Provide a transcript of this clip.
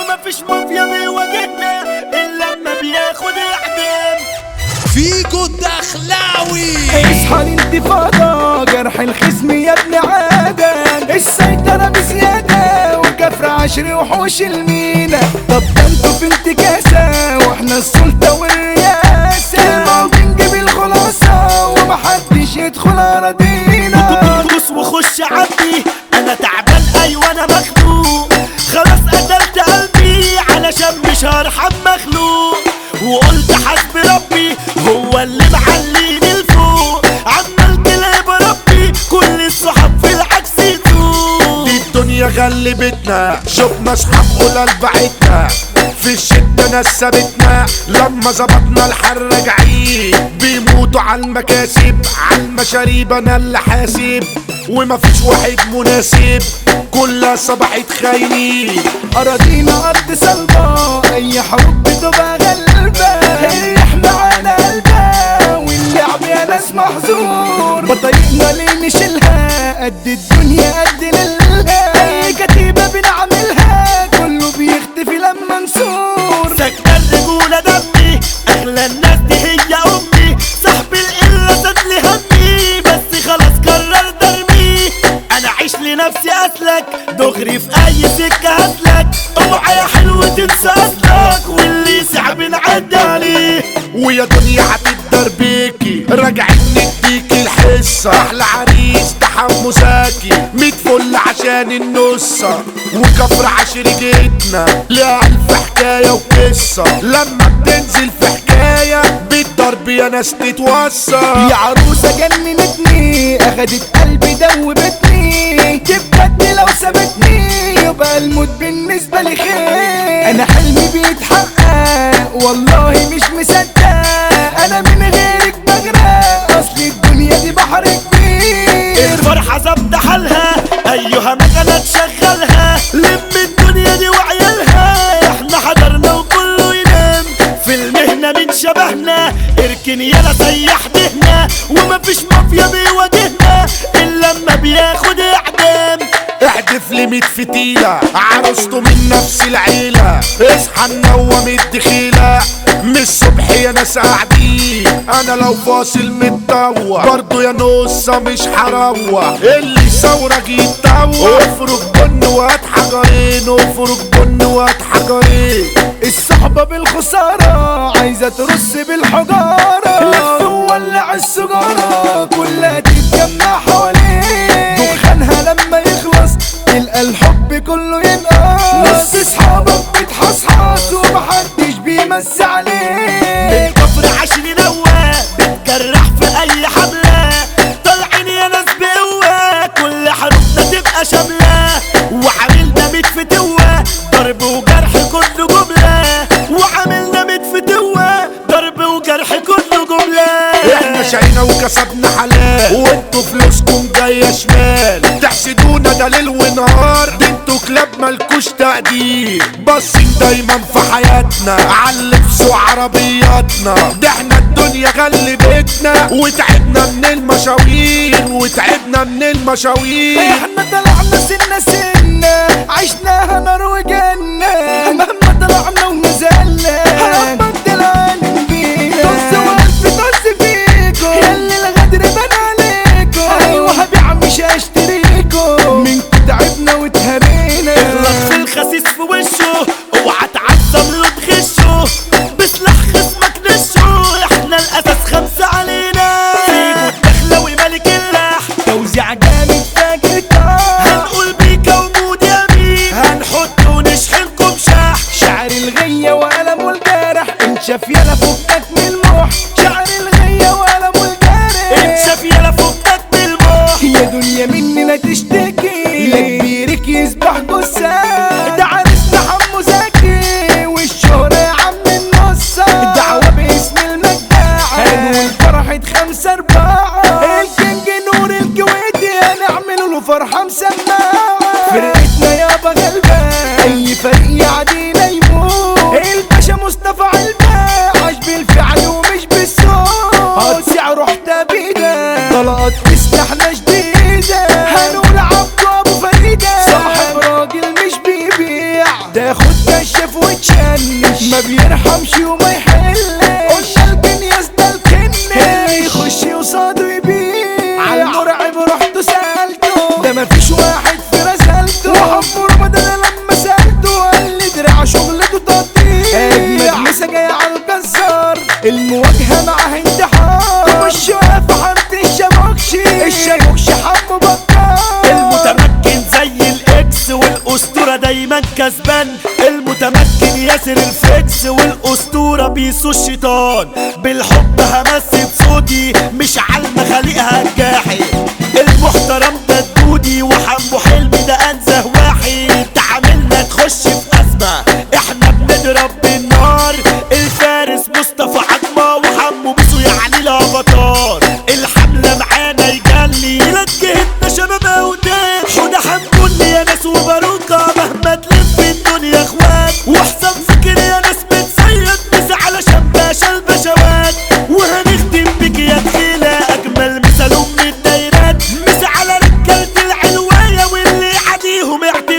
ومفيش مافيا بيواجهنا الا لما بياخد اعدام فيجو الدخلاوي اصحى الانتفاضة جرح الخصم يا ابن عادة السيطرة بزيادة وكفر عشر وحوش المينا طب ده انتوا في انتكاسة واحنا السلطة والرياسة الماضي نجيب الخلاصة ومحدش يدخل أراضينا دوس وخش عبي انا تعبان ايوه انا مخنوق خلاص قتلت قلبي علشان مش هرحم مخلوق وقلت حسبي ربي هو اللي معليني لفوق عمال تلاقي بربي كل الصحاب في العكس يدوق دي الدنيا غلبتنا شفنا اصحاب قلال بعتنا في الشدة ناس سابتنا لما ظبطنا الحر راجعين بيموتوا على المكاسب على المشاريب انا اللي حاسب ومفيش واحد مناسب كلها صباحت خاينين أراضينا أرض صلبة أي حروب بتبقى غلبة الريح معانا قلبة واللعب يا ناس محظور بطريقنا ليه نشيلها قد الدنيا قد لله أي كتيبة بنعملها كله بيختفي لما نسور سكتة الرجولة دمي أغلى الناس دي هي أمي صاحب القلة زاد لي همي بس خلاص قرر درمي أنا عيش لنفسي أسلك دغري في أي سكة هسلك اوعى يا حلو تنسى أصلك واللي صعب نعدي عليه ويا دنيا هتقدر بيكي راجعين نديكي الحصة أحلى عريس تحمساكي ميت فل عشان النصة وكفر عشرجتنا ليها ألف حكاية وقصة لما بتنزل في حكاية بالضرب يا ناس تتوصى يا عروسة جننتني أخدت قلبي دوبتني تبجد لو سابتني يبقى الموت بالنسبة لي خير أنا حلمي بيتحقق والله مش مصدق أنا من غيرك بغرق أصل الدنيا دي بحر كبير الفرحة ظبط حالها أيها مكنة تشغلها لم الدنيا دي وعيالها احنا حضرنا وكله ينام في المهنة من شبهنا اركن يلا سيح دهنا ومفيش مافيا بيواجهنا إلا لما بياخد إعدام احدف لي ميت فتيلة عروسته من نفس العيلة اصحى نوم الدخيلة من الصبح يا ناس قاعدين انا لو فاصل متطوع برضو يا نصة مش هروح اللي ثورك يتطوع افرك بن وهات حجرين افرك بن وهات حجرين الصحبة بالخسارة عايزة ترص بالحجارة لف وولع السجارة كلها تتجمع حواليك دخانها لما يخلص تلقى الحب كله ينقص نص اصحابك بتحصحص ومحدش بيمس عليك الكفر عشري نوى بتجرح في اي حملة طالعين يا ناس بقوة كل حروفنا تبقى شاملة وعاملنا ميت فتوة ضرب وجرح كله جملة وعاملنا ميت فتوة ضرب وجرح كله جملة احنا شقينا وكسبنا حلال وانتوا فلوسكم جايه شمال تحسدونا ده ليل ونهار ده انتوا كلاب مالكوش تقدير باصين دايما في حياتنا علفسوا عربياتنا ده احنا الدنيا غلبتنا وتعبنا من المشاوير وتعبنا من المشاوير احنا طلعنا سنة سنة عشناها نار وجنة مهما طلعنا ونزلنا هنبدل عالم بينا طز والف طز فيكو ياللي الغدر بان عليكو ايوه هبيع مش هشتريكو منكو تعبنا واتهرينا اغلط في الخسيس في وشه اوعى تعزم له تغشه بسلاح خصمك نشه احنا الاساس خمسة علينا فيجو الدخلوي ملك اللح توزيع جامد فاكر هنقول بيكا ومود يمين هنحط ونشحنكم شح شعر الغية وقلم والجارح انشف يلا فكك من الموح شعر الغية وقلم والجارح انشف يلا فكك بالموح يا دنيا مننا تشتكي لا كبيرك يسبح جثة ده عرسنا حمو زكي والشهرة يا عم النصة دعوة باسم المجاعة هنقول فرحة خمسة أربعة الكينج نور الكويتي هنعمل له فرحة مسماعة فرقتنا يابا غلبان أي فريق يعدينا يموت الباشا مصطفى علبان عاش بالفعل ومش بالصوت هتسع رحت بينا طلقات تسلحنا جديدة هنقول عبده أبو فريدة صاحب راجل مش بيبيع تاخد كشة كمان كسبان المتمكن ياسر الفيكس والاسطوره بيسو الشيطان بالحب همثل صوتي مش على مخاليقها الجاحي المحترم ده الدودي وحمو حلمي ده انزه واحد تعاملنا تخش في ازمه احنا بنضرب بالنار الفارس مصطفى عظمه وحمو بيسو يعني الافاتار الحمله معانا يجلي لجهتنا شباب اودان حوده حمكن يا ناس وباروكه مهما تلف الدنيا اخوات واحسن فكر يا ناس بتسيد بس علشان باشا البشوات وهنختم بك يا تخيله اجمل مثال ام الدايرات مس على رجاله العلوايه واللي عليهم اعتماد